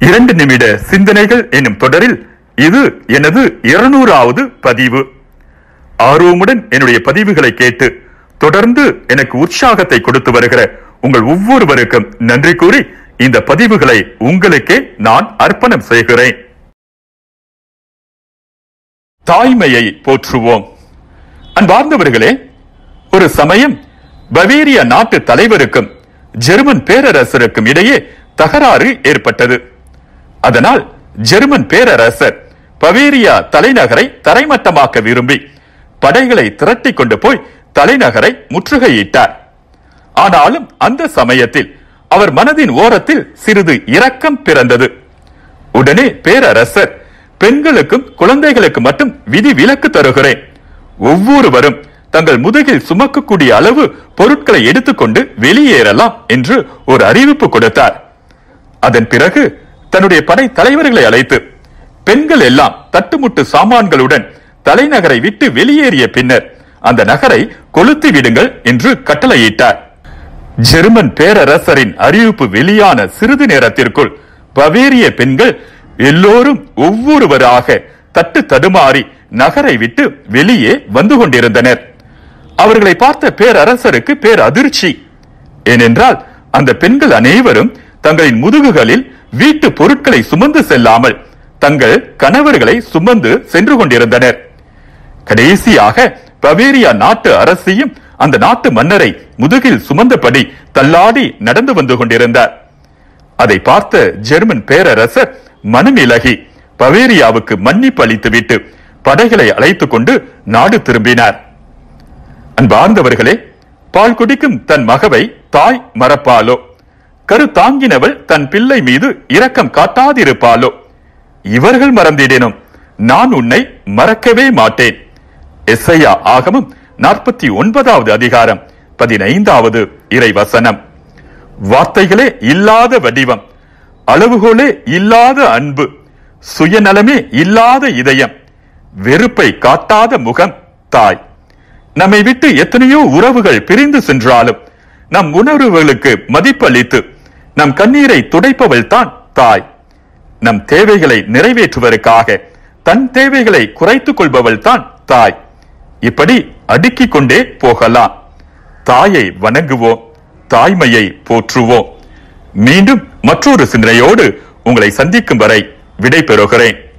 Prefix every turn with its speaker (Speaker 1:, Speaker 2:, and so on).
Speaker 1: இரண்டு நிமிட சிந்தனைகள் என்னும் தொடரில் இது எனது இருநூறாவது பதிவு ஆர்வமுடன் என்னுடைய பதிவுகளை கேட்டு தொடர்ந்து எனக்கு உற்சாகத்தை கொடுத்து வருகிற உங்கள் ஒவ்வொருவருக்கும் நன்றி கூறி இந்த பதிவுகளை உங்களுக்கே நான் அர்ப்பணம் செய்கிறேன் தாய்மையை போற்றுவோம் அன்பார்ந்தவர்களே ஒரு சமயம் பவேரிய நாட்டு தலைவருக்கும் ஜெர்மன் பேரரசருக்கும் இடையே தகராறு ஏற்பட்டது அதனால் ஜெர்மன் பேரரசர் பவேரியா தலைநகரை தரைமட்டமாக்க விரும்பி படைகளை திரட்டிக் கொண்டு போய் தலைநகரை முற்றுகையிட்டார் ஆனாலும் அந்த சமயத்தில் அவர் மனதின் ஓரத்தில் சிறிது இரக்கம் பிறந்தது உடனே பேரரசர் பெண்களுக்கும் குழந்தைகளுக்கு மட்டும் விதி விலக்கு தருகிறேன் ஒவ்வொருவரும் தங்கள் முதுகில் சுமக்கக்கூடிய அளவு பொருட்களை எடுத்துக்கொண்டு வெளியேறலாம் என்று ஒரு அறிவிப்பு கொடுத்தார் அதன் பிறகு தன்னுடைய படை தலைவர்களை அழைத்து பெண்கள் எல்லாம் தட்டுமுட்டு சாமான்களுடன் தலைநகரை விட்டு வெளியேறிய பின்னர் அந்த நகரை கொளுத்தி விடுங்கள் என்று கட்டளையிட்டார் ஜெர்மன் பேரரசரின் அறிவிப்பு வெளியான சிறிது நேரத்திற்குள் பவேரிய பெண்கள் எல்லோரும் ஒவ்வொருவராக தட்டு தடுமாறி நகரை விட்டு வெளியே வந்து கொண்டிருந்தனர் அவர்களை பார்த்த பேரரசருக்கு பேர் அதிர்ச்சி ஏனென்றால் அந்த பெண்கள் அனைவரும் தங்களின் முதுகுகளில் வீட்டு பொருட்களை சுமந்து செல்லாமல் தங்கள் கணவர்களை சுமந்து சென்று கொண்டிருந்தனர் கடைசியாக பவேரியா நாட்டு அரசியும் அந்த நாட்டு மன்னரை முதுகில் சுமந்தபடி தள்ளாடி நடந்து வந்து கொண்டிருந்தார் அதை பார்த்த ஜெர்மன் பேரரசர் மனமிலகி பவேரியாவுக்கு மன்னிப்பு அளித்துவிட்டு படைகளை அழைத்துக் கொண்டு நாடு திரும்பினார் அன்பார்ந்தவர்களே பால் குடிக்கும் தன் மகவை தாய் மறப்பாலோ கரு தாங்கினவள் தன் பிள்ளை மீது இரக்கம் காட்டாதிருப்பாளோ இவர்கள் மறந்திடனும் நான் உன்னை மறக்கவே மாட்டேன் எஸ்ஐயா ஆகமம் நாற்பத்தி ஒன்பதாவது அதிகாரம் பதினைந்தாவது இறை வசனம் வார்த்தைகளே இல்லாத வடிவம் அளவுகோலே இல்லாத அன்பு சுயநலமே இல்லாத இதயம் வெறுப்பை காட்டாத முகம் தாய் நம்மை விட்டு எத்தனையோ உறவுகள் பிரிந்து சென்றாலும் நம் உணர்வுகளுக்கு மதிப்பளித்து நம் கண்ணீரை துடைப்பவள் தான் தாய் நம் தேவைகளை நிறைவேற்றுவதற்காக தன் தேவைகளை குறைத்துக் கொள்பவள் தான் தாய் இப்படி அடுக்கிக் கொண்டே போகலாம் தாயை வணங்குவோம் தாய்மையை போற்றுவோம் மீண்டும் மற்றொரு சிந்தனையோடு உங்களை சந்திக்கும் வரை விடை பெறுகிறேன்